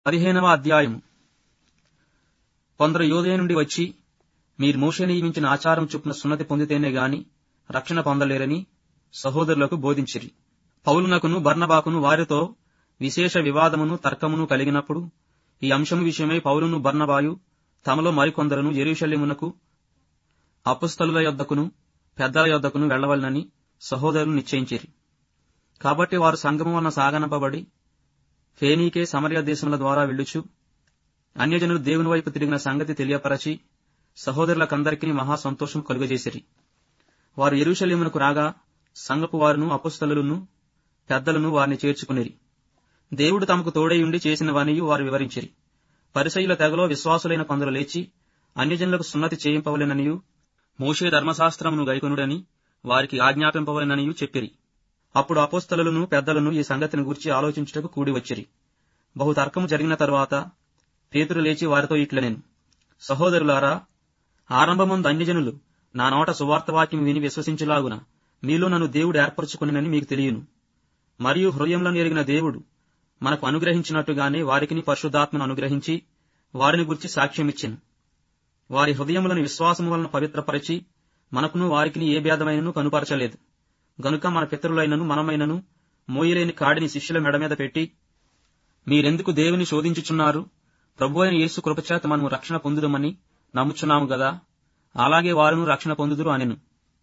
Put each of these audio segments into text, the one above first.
పదిహేనవ అధ్యాయము కొందరు యోదయ నుండి వచ్చి మీరు మోషే నియమించిన ఆచారం చొప్పున సున్నతి పొందితేనే గాని రక్షణ పొందలేరని సహోదరులకు బోధించిరి పౌలునకును బర్నబాకును వారితో విశేష వివాదమును తర్కమును కలిగినప్పుడు ఈ అంశం విషయమై పౌలును బర్నబాయు తమలో మరికొందరును ఎరుషల్యమునకు అపుస్తలుల యొద్దకును పెద్దల యొద్దకును వెళ్లవలనని సహోదరులు నిశ్చయించిరి కాబట్టి వారు సంగమం వలన సాగనంపబడి ఫేనీకే సమరయ దేశముల ద్వారా వెళ్ళుచు అన్యజనులు దేవుని వైపు తిరిగిన సంగతి తెలియపరచి సహోదరులకందరికీ మహా సంతోషం కలుగజేసిరి వారు ఎరుషలేమునకు రాగా సంగపు వారును అపుస్తలులను పెద్దలను వారిని చేర్చుకునిరి దేవుడు తమకు తోడై ఉండి చేసినవనియు వారు వివరించిరి పరిసయుల తెగలో విశ్వాసులైన కొందరు లేచి అన్యజనులకు సున్నతి చేయింపవలెననియు మోషే ధర్మశాస్త్రమును గైకొనుడని వారికి ఆజ్ఞాపింపవలెననియు చెప్పిరి అప్పుడు అపోస్తలులను పెద్దలను ఈ సంగతిని గురించి ఆలోచించుటకు కూడి వచ్చిరి బహు తర్కము జరిగిన తరువాత పేతురు లేచి వారితో ఇట్లనెను సహోదరులారా ఆరంభమందు అన్యజనులు నా నోట సువార్తవాక్యం విని విశ్వసించులాగున మీలో నన్ను దేవుడు ఏర్పరచుకునని మీకు తెలియను మరియు హృదయంలో ఎరిగిన దేవుడు మనకు అనుగ్రహించినట్టుగానే వారికిని పరిశుద్ధాత్మను అనుగ్రహించి వారిని గురించి సాక్ష్యమిచ్చెను వారి హృదయములను విశ్వాసము వలన పవిత్రపరిచి మనకును వారికిని ఏ భేదమైనను కనుపరచలేదు గనుక మన పితరులైనను మనమైనను మోయలేని కాడిని శిష్యుల మెడ మీద పెట్టి మీరెందుకు దేవుని శోధించుచున్నారు ప్రభు అయిన యేసు కృపచేత మనము రక్షణ పొందుదమని నమ్ముచున్నాము గదా అలాగే వారును రక్షణ పొందుదురు అనెను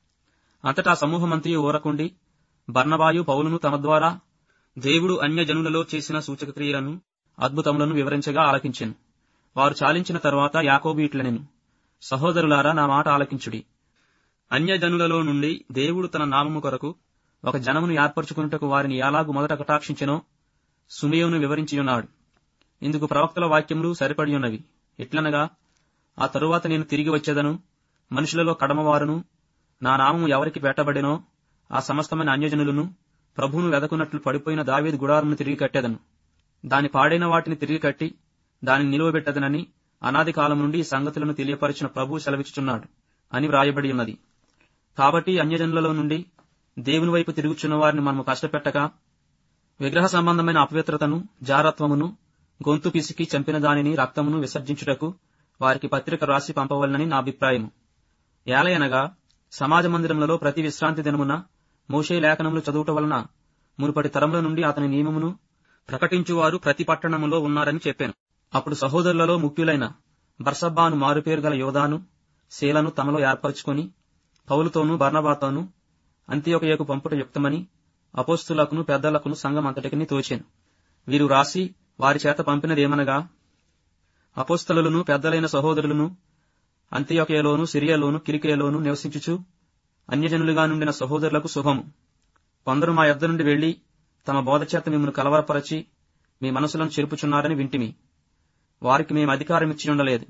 అంతటా సమూహమంత్రి ఊరకుండి బర్నబాయు పౌలును తమ ద్వారా దేవుడు అన్యజనులలో చేసిన సూచక క్రియలను అద్భుతములను వివరించగా ఆలకించెను వారు చాలించిన తరువాత యాకోబు ఇట్లనెను సహోదరులారా నా మాట ఆలకించుడి అన్యజనులలో నుండి దేవుడు తన నామము కొరకు ఒక జనమును ఏర్పరచుకున్నటకు వారిని ఎలాగు మొదట కటాక్షించెనో సుమేయును వివరించియున్నాడు ఇందుకు ప్రవక్తల వాక్యములు సరిపడి ఉన్నవి ఎట్లనగా ఆ తరువాత నేను తిరిగి వచ్చేదను మనుషులలో కడమవారును నా నామము ఎవరికి పెట్టబడెనో ఆ సమస్తమైన అన్యజనులను ప్రభువును వెదకున్నట్లు పడిపోయిన దావీదు గుడారమును తిరిగి కట్టేదను దాని పాడైన వాటిని తిరిగి కట్టి దానిని నిలువబెట్టదనని అనాది కాలం నుండి ఈ సంగతులను తెలియపరిచిన ప్రభువు సెలవిచ్చుచున్నాడు అని వ్రాయబడి ఉన్నది కాబట్టి అన్యజనులలో నుండి దేవుని వైపు తిరుగుచున్న వారిని మనము కష్టపెట్టక విగ్రహ సంబంధమైన అపవిత్రతను జారత్వమును గొంతు పిసికి చంపిన దానిని రక్తమును విసర్జించుటకు వారికి పత్రిక రాసి పంపవలనని నా అభిప్రాయము ఏలయనగా సమాజ మందిరములలో ప్రతి విశ్రాంతి దినమున మోషే లేఖనములు చదువుట వలన మునుపటి తరముల నుండి అతని నియమమును ప్రకటించువారు ప్రతి పట్టణములో ఉన్నారని చెప్పాను అప్పుడు సహోదరులలో ముఖ్యులైన బర్సబ్బాను మారుపేరు గల యోధాను శీలను తమలో ఏర్పరచుకొని పౌలుతోనూ బర్నబాతోనూ అంత్యొకయకు పంపుట యుక్తమని అపోస్తులకును పెద్దలకును సంఘం అంతటికిని తోచాను వీరు రాసి వారి చేత పంపినదేమనగా అపోస్తలులను పెద్దలైన సహోదరులను అంత్యొకయలోను సిరియలోను కిరికియలోను నివసించుచు అన్యజనులుగా నుండిన సహోదరులకు శుభము కొందరు మా యొద్ద నుండి వెళ్లి తమ బోధ చేత మిమ్మల్ని కలవరపరచి మీ మనసులను చెరుపుచున్నారని వింటిమి వారికి మేము అధికారం ఇచ్చి ఉండలేదు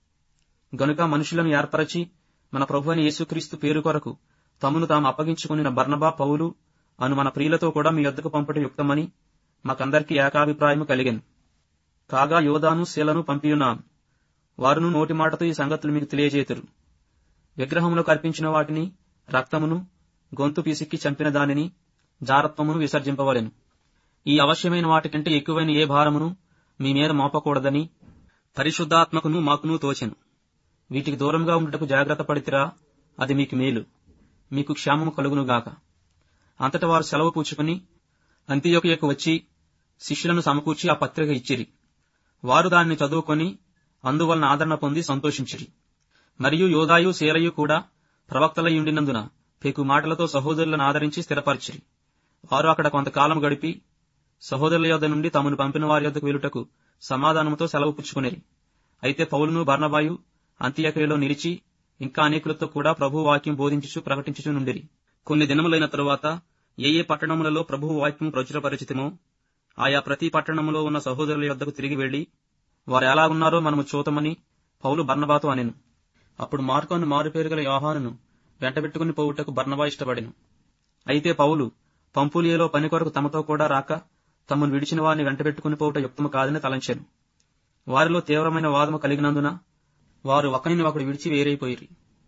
గనుక మనుషులను ఏర్పరచి మన ప్రభు అని యేసుక్రీస్తు పేరు కొరకు తమను తాము అప్పగించుకుని బర్నబా పౌలు అను మన ప్రియులతో కూడా మీ యొద్దకు పంపట యుక్తమని మాకందరికీ ఏకాభిప్రాయము కలిగెను కాగా యోధాను శీలను పంపియున్నాను వారును నోటి మాటతో ఈ సంగతులు మీకు తెలియజేతురు విగ్రహములకు అర్పించిన వాటిని రక్తమును గొంతు పీసిక్కి చంపిన దానిని జారత్వమును విసర్జింపవలెను ఈ అవశ్యమైన వాటికంటే ఎక్కువైన ఏ భారమును మీ మీద మోపకూడదని పరిశుద్ధాత్మకును మాకును తోచెను వీటికి దూరంగా ఉండుటకు జాగ్రత్త పడితిరా అది మీకు మేలు మీకు క్షేమము కలుగునుగాక అంతట వారు సెలవు పూచుకుని అంత్యొకయకు వచ్చి శిష్యులను సమకూర్చి ఆ పత్రిక ఇచ్చిరి వారు దానిని చదువుకొని అందువలన ఆదరణ పొంది సంతోషించిరి మరియు యోదాయు శీలయు కూడా ప్రవక్తలై ఉండినందున పెకు మాటలతో సహోదరులను ఆదరించి స్థిరపరిచిరి వారు అక్కడ కొంతకాలం గడిపి సహోదరుల యొద్ద నుండి తమను పంపిన వారి యొద్దకు వెలుటకు సమాధానముతో సెలవు పుచ్చుకునేరి అయితే పౌలును బర్నబాయు అంత్యక్రియలో నిలిచి ఇంకా అనేకులతో కూడా ప్రభు వాక్యం బోధించుచు ప్రకటించుచు నుండిరి కొన్ని దినములైన తరువాత ఏ ఏ పట్టణములలో ప్రభు వాక్యం ప్రచురపరిచితమో ఆయా ప్రతి పట్టణములో ఉన్న సహోదరుల యొద్దకు తిరిగి వెళ్లి వారు ఎలా ఉన్నారో మనము చూతమని పౌలు బర్నబాతో అనెను అప్పుడు మార్కోను మారుపేరు గల యోహానును వెంటబెట్టుకుని పోవుటకు బర్నబా ఇష్టపడెను అయితే పౌలు పంపులియలో పని కొరకు తమతో కూడా రాక తమను విడిచిన వారిని వెంటబెట్టుకుని పోవుట యుక్తము కాదని తలంచాను వారిలో తీవ్రమైన వాదము కలిగినందున వారు ఒకరిని ఒకడు విడిచి వేరైపోయిరి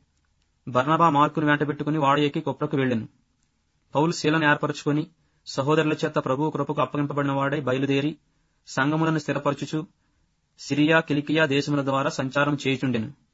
బర్నబా మార్కును వెంటబెట్టుకుని వాడ ఎక్కి కుప్రకు వెళ్లెను పౌలు శీలను ఏర్పరచుకుని సహోదరుల చేత ప్రభువు కృపకు అప్పగింపబడిన వాడై బయలుదేరి సంగములను స్థిరపరచుచు సిరియా కిలికియా దేశముల ద్వారా సంచారం చేయుచుండెను